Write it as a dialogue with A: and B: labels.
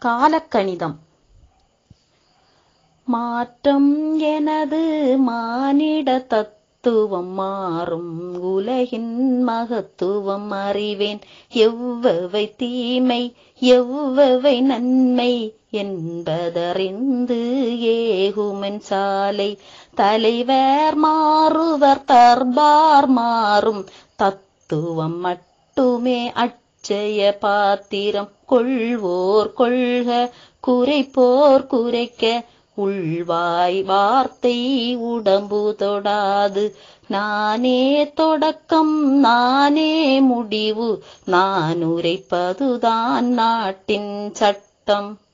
A: காலக்கணிதம் மாற்றம் எனது மானிட தத்துவம் மாறும் உலகின் மகத்துவம் அறிவேன் எவ்வவை தீமை எவ்வவை நன்மை என்பதறிந்து ஏகுமென் சாலை தலைவர் மாறுவர் தர்பார் மாறும் தத்துவம் மட்டுமே அச்சய பாத்திரம் கொள்வோர் கொள்க குறைப்போர் குறைக்க உள்வாய் வார்த்தை உடம்பு தொடாது நானே தொடக்கம் நானே முடிவு நான் உரைப்பதுதான் நாட்டின் சட்டம்